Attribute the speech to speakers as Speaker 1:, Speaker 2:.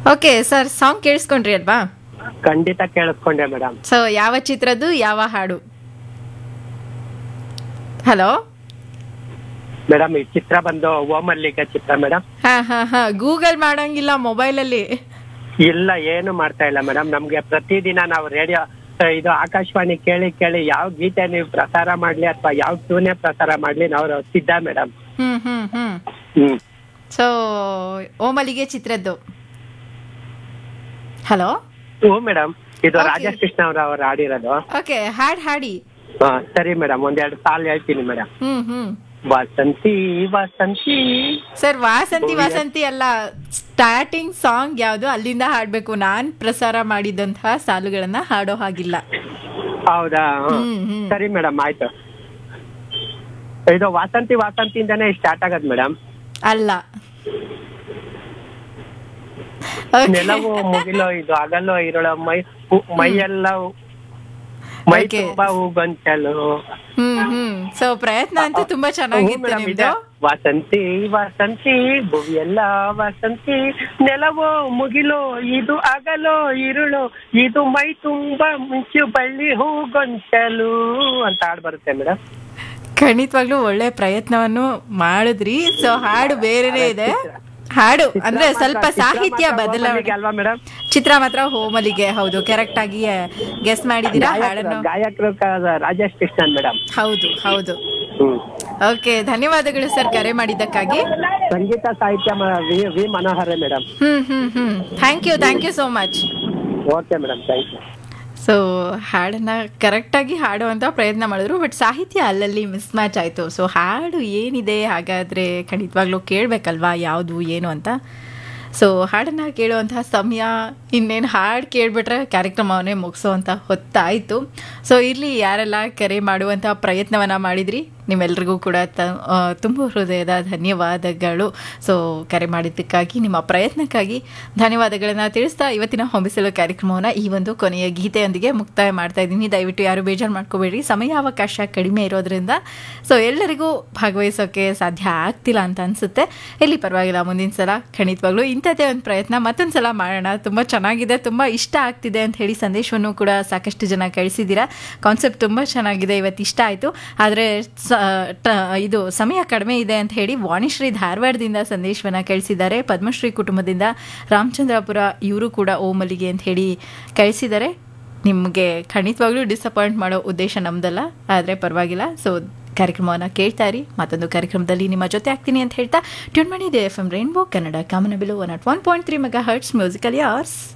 Speaker 1: Okay sir song ಕೇಳಿಸ್ಕೊಂಡ್ರಿ ಅಲ್ವಾ
Speaker 2: ಖಂಡಿತ ಕೇಳಿಸ್ಕೊಂಡೆ madam
Speaker 1: so ಯಾವ ಚಿತ್ರದ್ದು ಯಾವ ಹಾಡು ಹಲೋ
Speaker 2: ಮೇಡಮ್ ಈ ಚಿತ್ರ ಬಂದು ಓಮಲ್ಲಿಗ ಚಿತ್ರ ಮೇಡಮ್
Speaker 1: ಹಾ ಹಾ ಹಾ ಗೂಗಲ್ ಮಾಡಂಗಿಲ್ಲ ಮೊಬೈಲಲ್ಲಿ
Speaker 2: ಇಲ್ಲ ಏನು ಮಾಡ್ತಾ ಇಲ್ಲ ಮೇಡಮ್ ನಮ್ಗೆ ಪ್ರತಿದಿನ ನಾವು ರೇಡಿಯೋ ಇದು ಆಕಾಶವಾಣಿ ಕೇಳಿ ಕೇಳಿ ಯಾವ ಗೀತೆ ನೀವು ಪ್ರಸಾರ ಮಾಡ್ಲಿ ಅಥವಾ ಯಾವ ಟ್ಯೂನೇ ಪ್ರಸಾರ ಮಾಡ್ಲಿ ನಾವು ಸಿದ್ಧ madam
Speaker 1: hmm hmm hmm
Speaker 2: hmm
Speaker 1: so ಓಮಲಿಗೆ ಚಿತ್ರದ್ದು ಹಲೋ
Speaker 2: ಹ್ಞೂ ಮೇಡಮ್ ಇದು
Speaker 1: Okay.
Speaker 2: ರಾಜೇಶ್ ಕೃಷ್ಣ ಅವ್ರ ಅವ್ರು ಆಡಿರೋದು
Speaker 1: ಓಕೆ ಹಾಡ್ ಹಾಡಿ
Speaker 2: ಹಾ ಸರಿ ಮೇಡಮ್ ಒಂದೆರಡು ಸಾಲು ಹೇಳ್ತೀನಿ madam
Speaker 1: hmm hmm
Speaker 2: Vasanthi Vasanthi
Speaker 1: sir Vasanthi
Speaker 2: Bhavya.
Speaker 1: Vasanthi ಅಲ್ಲ ಸ್ಟಾರ್ಟಿಂಗ್ ಸಾಂಗ್ ಯಾವುದು ಅಲ್ಲಿಂದ ಹಾಡ್ಬೇಕು ನಾನ್ ಪ್ರಸಾರ ಮಾಡಿದಂತಹ ಸಾಲುಗಳನ್ನ ಹಾಡೋ ಹಾಗಿಲ್ಲ
Speaker 2: ಹೌದಾ ಹ್ಮ್.
Speaker 1: ಹ್ಮ್, ಹ್ಮ್.
Speaker 2: ಸರಿ ಮೇಡಮ್ ಆಯ್ತು ಇದು ವಾಸಂತಿ ವಾಸಂತಿಯಿಂದಾನೇ ಸ್ಟಾರ್ಟ್ ಆಗದ್ ಮೇಡಮ್
Speaker 1: ಅಲ್ಲ Okay.
Speaker 2: ನೆಲವು ಮುಗಿಲೋ ಇದು ಹಗಲೋ ಇರಳೋ ಮೈ ಹು- ಮೈಯೆಲ್ಲ ಮೈ
Speaker 1: Okay.
Speaker 2: ತುಂಬಾ ಹೂಗೊಂಚಲು
Speaker 1: ಹ್ಮ್ ಹ್ಮ್ ಸೊ ಪ್ರಯತ್ನ ಅಂತೂ ತುಂಬಾ
Speaker 2: ಹ್ಞೂ
Speaker 1: ಚೆನ್ನಾಗಿತ್ತು
Speaker 2: ಮೇಡಮ್
Speaker 1: ನಿಮ್ದು
Speaker 2: ಇದೆ ವಸಂತಿ ವಸಂತಿ ಭುವಿಯೆಲ್ಲ ವಸಂತಿ ನೆಲವೋ ಮುಗಿಲೋ ಇದು ಅಗಲೋ ಇರುಳೋ ಇದು ಮೈ ತುಂಬಾ ಮುಂಚು ಬಳ್ಳಿ ಹೂಗೊಂಚಲು ಅಂತ ಹಾಡ್ ಬರುತ್ತೆ ಮೇಡಮ್
Speaker 1: ಖಂಡಿತವಾಗ್ಲೂ ಒಳ್ಳೆ ಪ್ರಯತ್ನವನ್ನು ಮಾಡಿದ್ರಿ ಸೊ ಹಾಡು ಬೇರೆನೇ ಇದೆ ಹಾಡು ಅಂದ್ರೆ ಸ್ವಲ್ಪ ಸಾಹಿತ್ಯ ಬದಲಾವಣೆ
Speaker 2: ಅಲ್ವಾ ಮೇಡಮ್
Speaker 1: ಚಿತ್ರ ಮಾತ್ರ ಹೋಮಲಿಗೆ ಹೌದು ಕರೆಕ್ಟ್ ಆಗಿ ಗೆಸ್ ಮಾಡಿದೀರಾ ಹಾಡನ್ನು
Speaker 2: ಗಾಯಕರು ಕ- ರಾಜೇಶ್ ಕೃಷ್ಣನ್ ಮೇಡಮ್
Speaker 1: ಹೌದು ಹೌದು
Speaker 2: ಹ್ಮ್
Speaker 1: ಓಕೆ ಧನ್ಯವಾದಗಳು ಸರ್ ಕರೆ ಮಾಡಿದ್ದಕ್ಕಾಗಿ
Speaker 2: ಸಂಗೀತ ಸಾಹಿತ್ಯ ಮ- V V Manohar madam
Speaker 1: hmm hmm hmm thank you thank you so much
Speaker 2: okay madam thank you
Speaker 1: so ಹಾಡನ್ನ ಕರೆಕ್ಟಾಗಿ ಹಾಡುವಂಥ ಪ್ರಯತ್ನ ಮಾಡಿದ್ರು ಬಟ್ ಸಾಹಿತ್ಯ ಅಲ್ಲಲ್ಲಿ ಮಿಸ್ ಮ್ಯಾಚ್ ಆಯಿತು ಸೊ ಹಾಡು ಏನಿದೆ ಹಾಗಾದರೆ ಖಂಡಿತವಾಗ್ಲೂ ಕೇಳಬೇಕಲ್ವಾ ಯಾವುದು ಏನು ಅಂತ ಸೊ ಹಾಡನ್ನು ಕೇಳುವಂತಹ ಸಮಯ ಇನ್ನೇನು ಹಾಡು ಕೇಳಿಬಿಟ್ರೆ ಕಾರ್ಯಕ್ರಮವನ್ನೇ ಮುಗಿಸೋವಂಥ ಹೊತ್ತಾಯಿತು ಸೊ ಇಲ್ಲಿ ಯಾರೆಲ್ಲ ಕರೆ ಮಾಡುವಂಥ ಪ್ರಯತ್ನವನ್ನು ಮಾಡಿದ್ರಿ ನಿಮ್ಮೆಲ್ರಿಗೂ ಕೂಡ ತ ಆ, ತುಂಬ ಹೃದಯದ ಧನ್ಯವಾದಗಳು ಸೊ ಕರೆ ಮಾಡಿದ್ದಕ್ಕಾಗಿ ನಿಮ್ಮ ಪ್ರಯತ್ನಕ್ಕಾಗಿ ಧನ್ಯವಾದಗಳನ್ನು ತಿಳಿಸ್ತಾ ಇವತ್ತಿನ ಹೊಂಬಿಸಲು ಕಾರ್ಯಕ್ರಮವನ್ನು ಈ ಒಂದು ಕೊನೆಯ ಗೀತೆಯೊಂದಿಗೆ ಮುಕ್ತಾಯ ಮಾಡ್ತಾ ಇದ್ದೀನಿ ದಯವಿಟ್ಟು ಯಾರು ಬೇಜಾರು ಮಾಡ್ಕೋಬೇಡಿ ಸಮಯಾವಕಾಶ ಕಡಿಮೆ ಇರೋದ್ರಿಂದ ಸೊ ಎಲ್ಲರಿಗೂ ಭಾಗವಹಿಸೋಕೆ ಸಾಧ್ಯ ಆಗ್ತಿಲ್ಲ ಅಂತ ಅನಿಸುತ್ತೆ ಇಲ್ಲಿ ಪರವಾಗಿಲ್ಲ ಮುಂದಿನ ಸಲ ಖಂಡಿತವಾಗ್ಲೂ ಇಂಥದ್ದೇ ಒಂದು ಪ್ರಯತ್ನ ಮತ್ತೊಂದು ಸಲ ಮಾಡೋಣ ತುಂಬ ಚೆನ್ನಾಗಿದೆ ತುಂಬ ಇಷ್ಟ ಆಗ್ತಿದೆ ಅಂತ ಹೇಳಿ ಸಂದೇಶವನ್ನು ಕೂಡ ಸಾಕಷ್ಟು ಜನ ಕಳಿಸಿದ್ದೀರಾ ಕಾನ್ಸೆಪ್ಟ್ ತುಂಬ ಚೆನ್ನಾಗಿದೆ ಇವತ್ತು ಇಷ್ಟ ಆಯಿತು ಆದರೆ ಇದು ಸಮಯ ಕಡಿಮೆ ಇದೆ ಅಂತ ಹೇಳಿ ವಾಣಿಶ್ರೀ ಧಾರವಾಡದಿಂದ ಸಂದೇಶವನ್ನು ಕಳಿಸಿದ್ದಾರೆ ಪದ್ಮಶ್ರೀ ಕುಟುಂಬದಿಂದ ರಾಮಚಂದ್ರಾಪುರ ಇವರು ಕೂಡ ಓಮಲಿಗೆ ಅಂತ ಹೇಳಿ ಕಳಿಸಿದ್ದಾರೆ ನಿಮಗೆ ಖಂಡಿತವಾಗ್ಲೂ ಡಿಸಪಾಯಿಂಟ್ ಮಾಡೋ ಉದ್ದೇಶ ನಮ್ದಲ್ಲ ಆದರೆ ಪರವಾಗಿಲ್ಲ ಸೊ ಕಾರ್ಯಕ್ರಮವನ್ನು ಕೇಳ್ತಾ ಇರಿ ಮತ್ತೊಂದು ಕಾರ್ಯಕ್ರಮದಲ್ಲಿ ನಿಮ್ಮ ಜೊತೆ ಆಗ್ತೀನಿ ಅಂತ ಹೇಳ್ತಾ ಟ್ಯೂನ್ ಮಾಡಿದೆ ಎಫ್ ಎಂ ರೈನ್ಬೋ ಕನ್ನಡ ಕಾಮನಬಿಲು one oh one point three megahertz musical ಯಾರ್ಸ್